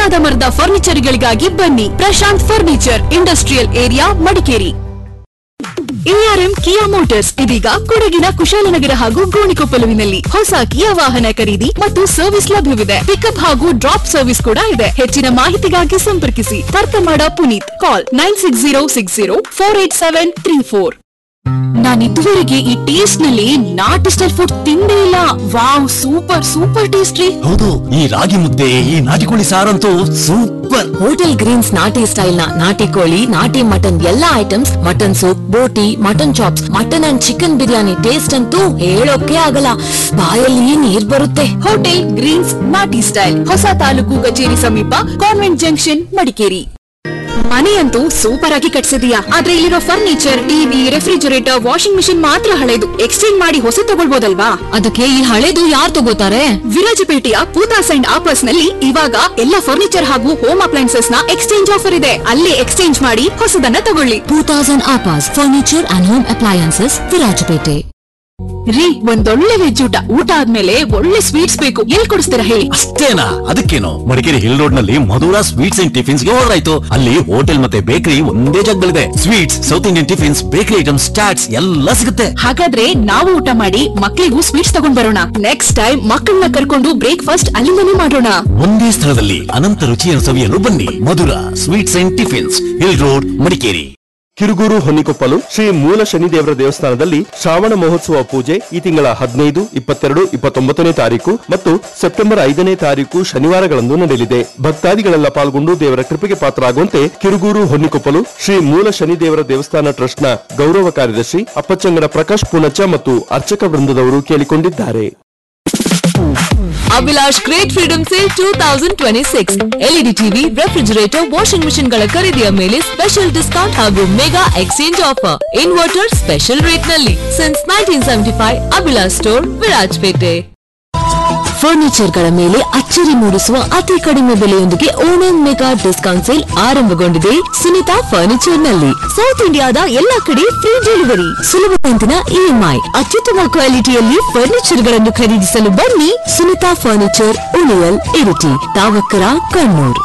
ಆಲದ ಮರದ ಫರ್ನಿಚರ್ಗಳಿಗಾಗಿ ಬನ್ನಿ Prashanth furniture industrial area Madikeri ARM Kia Motors ಇದೀಗ ಕೊಡಗಿನ ಕುಶಾಲನಗರ ಹಾಗೂ ಗೋಣಿಕೊಪ್ಪಲುವಿನಲ್ಲಿ ಹೊಸ ಕಿಯಾ ವಾಹನ ಖರೀದಿ ಮತ್ತು ಸರ್ವಿಸ್ ಲಭ್ಯವಿದೆ ಪಿಕಪ್ ಹಾಗೂ ಡ್ರಾಪ್ ಸರ್ವಿಸ್ ಕೂಡ ಇದೆ ಹೆಚ್ಚಿನ ಮಾಹಿತಿಗಾಗಿ ಸಂಪರ್ಕಿಸಿ ತರ್ಕಮಾಡ Puneeth call nine six zero six zero four eight seven three four ನಾನು ಇದುವರೆಗೆ ಈ ಟೇಸ್ಟ್ ನಲ್ಲಿ ನಾಟಿ ಸ್ಟೈಲ್ ಫುಡ್ ತಿಂದೇ ಇಲ್ಲ ವಾವ್ ಸೂಪರ್ ಸೂಪರ್ ಟೇಸ್ಟ್ ರೀ ಹೌದು ಈ ರಾಗಿ ಮುದ್ದೆ ಈ ನಾಟಿಕೋಳಿ ಸಾರಂತೂ ಸೂಪರ್ ಹೋಟೆಲ್ ಗ್ರೀನ್ಸ್ ನಾಟಿ ಸ್ಟೈಲ್ ನ ನಾಟಿ ಕೋಳಿ ನಾಟಿ ಮಟನ್ ಎಲ್ಲಾ ಐಟಮ್ಸ್ ಮಟನ್ ಸೂಪ್ ಬೋಟಿ mutton chops mutton and chicken biryani taste ಅಂತೂ ಹೇಳೋಕೆ ಆಗಲ್ಲ ಬಾಯಲ್ಲಿ ನೀರ್ ಬರುತ್ತೆ ಹೋಟೆಲ್ ಗ್ರೀನ್ಸ್ ನಾಟಿ ಸ್ಟೈಲ್ ಹೊಸ ತಾಲೂಕು ಕಚೇರಿ ಸಮೀಪ ಕಾನ್ವೆಂಟ್ ಜಂಕ್ಷನ್ ಮಡಿಕೇರಿ ಮನೆಯಂತೂ ಸೂಪರ್ ಆಗಿ ಕಟ್ಸಿದೀಯಾ ಆದ್ರೆ ಇಲ್ಲಿರೋ furniture TV refrigerator washing machine ಮಾತ್ರ ಹಳೆದು ಎಕ್ಸ್ಚೇಂಜ್ ಮಾಡಿ ಹೊಸ ತಗೊಳ್ಬೋದಲ್ವಾ ಅದಕ್ಕೆ ಈ ಹಳೇದು ಯಾರು ತಗೋತಾರೆ ವಿರಾಜಪೇಟೆಯ ಪೂತಾಸ್ ಅಂಡ್ ಆಪರ್ಸ್ ನಲ್ಲಿ ಇವಾಗ ಎಲ್ಲ ಫರ್ನಿಚರ್ ಹಾಗೂ ಹೋಮ್ ಅಪ್ಲೈನ್ಸಸ್ ನ ಎಕ್ಸ್ಚೇಂಜ್ ಆಫರ್ ಇದೆ ಅಲ್ಲೇ ಎಕ್ಸ್ಚೇಂಜ್ ಮಾಡಿ ಹೊಸದನ್ನ ತಗೊಳ್ಳಿ ಟೂ ತೌಸಂಡ್ ಆಪಾಸ್ furniture and home appliances Virajpet ರೀ ಒಂದೊಳ್ಳೆ ವೆಜ್ ಊಟ ಊಟ ಆದ್ಮೇಲೆ ಒಳ್ಳೆ ಸ್ವೀಟ್ಸ್ ಬೇಕು ಎಲ್ಲಿ ಕೊಡಿಸ್ತೀರಾ ಹೇಳಿ ಅಷ್ಟೇನಾ ಅದಕ್ಕೇನು ಮಡಿಕೇರಿ ಹಿಲ್ ರೋಡ್ ನಲ್ಲಿ ಮಧುರಾ ಸ್ವೀಟ್ಸ್ ಅಂಡ್ ಟಿಫಿನ್ಸ್ ಗೆ ಹೋದ್ರಾಯ್ತು ಅಲ್ಲಿ ಹೋಟೆಲ್ ಮತ್ತೆ ಬೇಕರಿ ಒಂದೇ ಜಾಗದಲ್ಲಿದೆ sweets south Indian tiffins bakery items chaats ಎಲ್ಲ ಸಿಗುತ್ತೆ ಹಾಗಾದ್ರೆ ನಾವು ಊಟ ಮಾಡಿ ಮಕ್ಕಳಿಗೂ ಸ್ವೀಟ್ಸ್ ತಗೊಂಡ್ ಬರೋಣ ನೆಕ್ಸ್ಟ್ ಟೈಮ್ ಮಕ್ಕಳನ್ನ ಕರ್ಕೊಂಡು ಬ್ರೇಕ್ಫಾಸ್ಟ್ ಅಲ್ಲಿಂದನೇ ಮಾಡೋಣ ಒಂದೇ ಸ್ಥಳದಲ್ಲಿ ಅನಂತ ರುಚಿಯನ್ನು ಸವಿಯಲು ಬನ್ನಿ Madhura sweets and tiffins hill road Madikeri Kirugur Honnikoppal Shri ಮೂಲ ಶನಿದೇವರ ದೇವಸ್ಥಾನದಲ್ಲಿ ಶ್ರಾವಣ ಮಹೋತ್ಸವ ಪೂಜೆ ಈ ತಿಂಗಳ ಹದಿನೈದು ಇಪ್ಪತ್ತೆರಡು ಇಪ್ಪತ್ತೊಂಬತ್ತನೇ ತಾರೀಕು ಮತ್ತು ಸೆಪ್ಟೆಂಬರ್ ಐದನೇ ತಾರೀಕು ಶನಿವಾರಗಳಂದು ನಡೆಯಲಿದೆ ಭಕ್ತಾದಿಗಳೆಲ್ಲ ಪಾಲ್ಗೊಂಡು ದೇವರ ಕೃಪೆಗೆ ಪಾತ್ರರಾಗುವಂತೆ ಕಿರುಗೂರು ಹೊನ್ನಿಕೊಪ್ಪಲು ಶ್ರೀ ಮೂಲ ಶನಿದೇವರ ದೇವಸ್ಥಾನ ಟ್ರಸ್ಟ್ನ ಗೌರವ ಕಾರ್ಯದರ್ಶಿ ಅಪ್ಪಚ್ಚಂಗಡ ಪ್ರಕಾಶ್ ಪೂನಚ್ಚ ಮತ್ತು ಅರ್ಚಕ ವೃಂದದವರು ಕೇಳಿಕೊಂಡಿದ್ದಾರೆ Abhilash great freedom sale two thousand twenty six LED TV refrigerator washing machine ಗಳ ಖರೀದಿಯ ಮೇಲೆ ಸ್ಪೆಷಲ್ ಡಿಸ್ಕೌಂಟ್ ಹಾಗೂ mega exchange offer inverter special rate ನಲ್ಲಿ since nineteen seventy five Abhilash store Virajpet furniture ಗಳ ಮೇಲೆ ಅಚ್ಚರಿ ಮೂಡಿಸುವ ಅತಿ ಕಡಿಮೆ ಬೆಲೆಯೊಂದಿಗೆ ಓಣಂ ಮೆಗಾ ಡಿಸ್ಕೌಂಟ್ ಸೇಲ್ ಆರಂಭಗೊಂಡಿದೆ ಸುನಿತಾ ಫರ್ನಿಚರ್ ನಲ್ಲಿ ಸೌತ್ ಇಂಡಿಯಾದ ಎಲ್ಲಾ ಕಡೆ ಫ್ರೀ ಡೆಲಿವರಿ ಸುಲಭ ಕಂತಿನ ಇಎಂಐ ಅತ್ಯುತ್ತಮ ಕ್ವಾಲಿಟಿಯಲ್ಲಿ ಫರ್ನಿಚರ್ ಗಳನ್ನು ಖರೀದಿಸಲು ಬನ್ನಿ ಸುನಿತಾ ಫರ್ನಿಚರ್ ಉಳಿಯಲ್ ಇರಿಟಿ ತಾವಕ್ಕರ ಕಣ್ಣೂರ್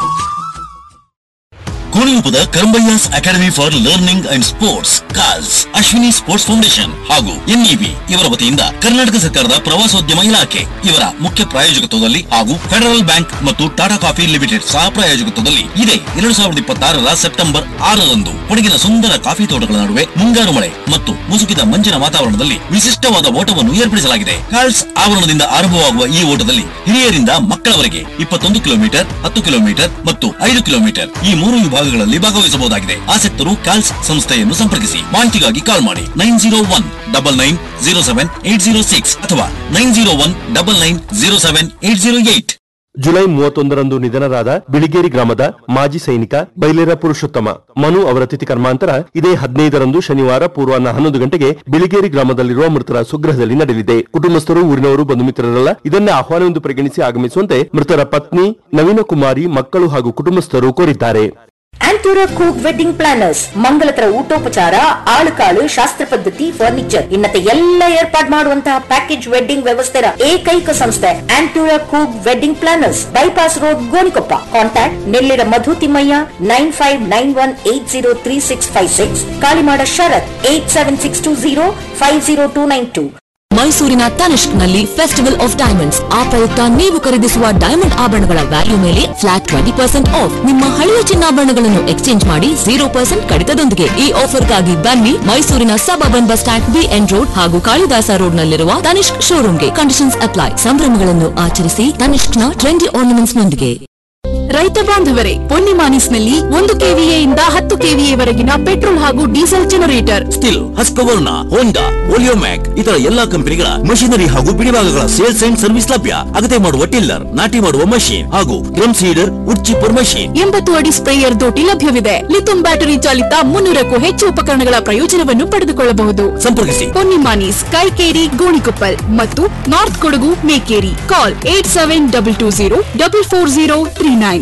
ಕುಣಿಯುಪದ Karambayya's academy for learning and sports ಕಾಲ್ಸ್ ಅಶ್ವಿನಿ ಸ್ಪೋರ್ಟ್ಸ್ ಫೌಂಡೇಶನ್ ಹಾಗೂ ಎನ್ಇಬಿ ಇವರ ವತಿಯಿಂದ ಕರ್ನಾಟಕ ಸರ್ಕಾರದ ಪ್ರವಾಸೋದ್ಯಮ ಇಲಾಖೆ ಇವರ ಮುಖ್ಯ ಪ್ರಾಯೋಜಕತ್ವದಲ್ಲಿ ಹಾಗೂ ಫೆಡರಲ್ ಬ್ಯಾಂಕ್ ಮತ್ತು ಟಾಟಾ ಕಾಫಿ ಲಿಮಿಟೆಡ್ ಸಹ ಪ್ರಾಯೋಜಕತ್ವದಲ್ಲಿ ಇದೇ ಎರಡು ಸಾವಿರದ ಇಪ್ಪತ್ತಾರರ ಸೆಪ್ಟೆಂಬರ್ ಆರರಂದು ಕೊಡಗಿನ ಸುಂದರ ಕಾಫಿ ತೋಟಗಳ ನಡುವೆ ಮುಂಗಾರು ಮಳೆ ಮತ್ತು ಮುಸುಕಿದ ಮಂಜಿನ ವಾತಾವರಣದಲ್ಲಿ ವಿಶಿಷ್ಟವಾದ ಓಟವನ್ನು ಏರ್ಪಡಿಸಲಾಗಿದೆ ಕಾಲ್ಸ್ ಆವರಣದಿಂದ ಆರಂಭವಾಗುವ ಈ ಓಟದಲ್ಲಿ ಹಿರಿಯರಿಂದ ಮಕ್ಕಳವರೆಗೆ ಇಪ್ಪತ್ತೊಂದು ಕಿಲೋಮೀಟರ್ ಹತ್ತು ಕಿಲೋಮೀಟರ್ ಮತ್ತು ಐದು ಕಿಲೋಮೀಟರ್ ಈ ಮೂರು ವಿಭಾಗಗಳಲ್ಲಿ ಭಾಗವಹಿಸಬಹುದಾಗಿದೆ ಆಸಕ್ತರು ಕಾಲ್ಸ್ ಸಂಸ್ಥೆಯನ್ನು ಸಂಪರ್ಕಿಸಿ ಮಾಹಿತಿಗಾಗಿ ಕಾಲ್ ಮಾಡಿ nine zero one double nine zero seven eight zero six ಅಥವಾ nine zero one double nine zero seven eight zero eight July ಮೂವತ್ತೊಂದರಂದು ನಿಧನರಾದ ಬಿಳಿಗೇರಿ ಗ್ರಾಮದ ಮಾಜಿ ಸೈನಿಕ ಬೈಲೇರ ಪುರುಷೋತ್ತಮ ಮನು ಅವರ ತಿಥಿ ಕರ್ಮಾಂತರ ಇದೇ ಹದಿನೈದರಂದು ಶನಿವಾರ ಪೂರ್ವಾಹ್ನ ಹನ್ನೊಂದು ಗಂಟೆಗೆ ಬಿಳಿಗೇರಿ ಗ್ರಾಮದಲ್ಲಿರುವ ಮೃತರ ಸ್ವಗೃಹದಲ್ಲಿ ನಡೆಯಲಿದೆ ಕುಟುಂಬಸ್ಥರು ಊರಿನವರು ಬಂಧು ಮಿತ್ರರೆಲ್ಲ ಇದನ್ನೇ ಆಹ್ವಾನವೆಂದು ಪರಿಗಣಿಸಿ ಆಗಮಿಸುವಂತೆ ಮೃತರ ಪತ್ನಿ ನವೀನ ಕುಮಾರಿ ಮಕ್ಕಳು ಹಾಗೂ ಕುಟುಂಬಸ್ಥರು ಕೋರಿದ್ದಾರೆ ಆಂಟೂರ ಕೂಕ್ ವೆಡ್ಡಿಂಗ್ ಪ್ಲಾನರ್ಸ್ ಮಂಗಲತರ ಊಟೋಪಚಾರ ಆಳುಕಾಳು ಶಾಸ್ತ್ರ ಪದ್ಧತಿ ಫರ್ನಿಚರ್ ಇನ್ನತೆ ಎಲ್ಲ ಏರ್ಪಾಡ್ ಮಾಡುವಂತಹ ಪ್ಯಾಕೇಜ್ ವೆಡ್ಡಿಂಗ್ ವ್ಯವಸ್ಥೆಯ ಏಕೈಕ ಸಂಸ್ಥೆ ಆಂಟೂರ ಕೂಕ್ wedding planners bypass road Gonikoppa contact Nellira Madhu Thimmaiah nine five nine one eight zero three six five six Kalimada Sharath eight seven six two zero five zero two nine two ಮೈಸೂರಿನ ತನಿಷ್ಕ್ ನಲ್ಲಿ ಫೆಸ್ಟಿವಲ್ ಆಫ್ ಡೈಮಂಡ್ಸ್ ಆ ಪ್ರಯುಕ್ತ ನೀವು ಖರೀದಿಸುವ ಡೈಮಂಡ್ ಆಭರಣಗಳ ವ್ಯಾಲ್ಯೂ ಮೇಲೆ ಫ್ಲಾಟ್ ಟ್ವೆಂಟಿ ಪರ್ಸೆಂಟ್ ಆಫ್ ನಿಮ್ಮ ಹಳೆಯ ಚಿನ್ನಾಭರಣಗಳನ್ನು ಎಕ್ಸ್ಚೇಂಜ್ ಮಾಡಿ ಜೀರೋ ಪರ್ಸೆಂಟ್ ಕಡಿತದೊಂದಿಗೆ ಈ ಆಫರ್ಗಾಗಿ ಬನ್ನಿ ಮೈಸೂರಿನ suburban bus stand BN road ಹಾಗೂ ಕಾಳಿದಾಸ ರೋಡ್ ನಲ್ಲಿರುವ ತನಿಷ್ಕ್ ಶೋರೂಮ್ಗೆ ಕಂಡೀಷನ್ಸ್ ಅಪ್ಲೈ ಸಂಭ್ರಮಗಳನ್ನು ಆಚರಿಸಿ ತನಿಷ್ಕ್ನ ಟ್ರೆಂಡಿ ಆರ್ನಮೆಂಟ್ಸ್ ನೊಂದಿಗೆ ರೈತ ಬಾಂಧವರೇ ಪೊನ್ನಿಮಾನಿಸ್ನಲ್ಲಿ ಒಂದು ಕೆವಿಎ ಇಂದ ಹತ್ತು ಕೆವಿಎ ವರೆಗಿನ ಪೆಟ್ರೋಲ್ ಹಾಗೂ diesel generator Stihl Husqvarna Honda Oleo Mac ಇತರ ಎಲ್ಲಾ ಕಂಪನಿಗಳ ಮಷಿನರಿ ಹಾಗೂ ಬಿಡಿಭಾಗಗಳ ಸೇಲ್ಸ್ ಅಂಡ್ ಸರ್ವಿಸ್ ಲಭ್ಯ ಅಗತ್ಯ ಮಾಡುವ ಟಿಲ್ಲರ್ ನಾಟಿ ಮಾಡುವ ಮಷೀನ್ ಹಾಗೂ ಡ್ರಮ್ ಸೀಡರ್ ಉಚ್ಚಿಪರ್ ಮಷೀನ್ ಎಂಬತ್ತು ಅಡಿ ಸ್ಪ್ರೇಯರ್ ದೋಟಿ ಲಭ್ಯವಿದೆ ಲಿಥುಂ ಬ್ಯಾಟರಿ ಚಾಲಿತ ಮುನ್ನೂರಕ್ಕೂ ಹೆಚ್ಚು ಉಪಕರಣಗಳ ಪ್ರಯೋಜನವನ್ನು ಪಡೆದುಕೊಳ್ಳಬಹುದು ಸಂಪರ್ಕಿಸಿ ಪೊನ್ನಿಮಾನೀಸ್ ಕೈಕೇರಿ ಗೋಣಿಕೊಪ್ಪಲ್ ಮತ್ತು north Kodagu Mekeri call eight seven double two zero double four zero three nine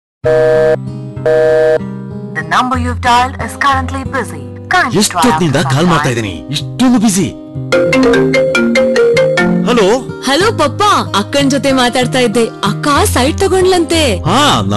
The number you've dialed is currently busy. Kindly try ಎಷ್ಟೊತ್ತಿನಿಂದ after ಕಾಲ್ some ಮಾಡ್ತಾ time. ಇದ್ದೀನಿ ಇಷ್ಟೊಂದು ಬಿಸಿ ಹಲೋ ಹಲೋ ಪಪ್ಪ ಅಕ್ಕನ್ ಜೊತೆ ಮಾತಾಡ್ತಾ ಇದ್ದೆ ಅಕ್ಕ ಸೈಟ್ ತಗೊಂಡ್ಲಂತೆ ಹಾ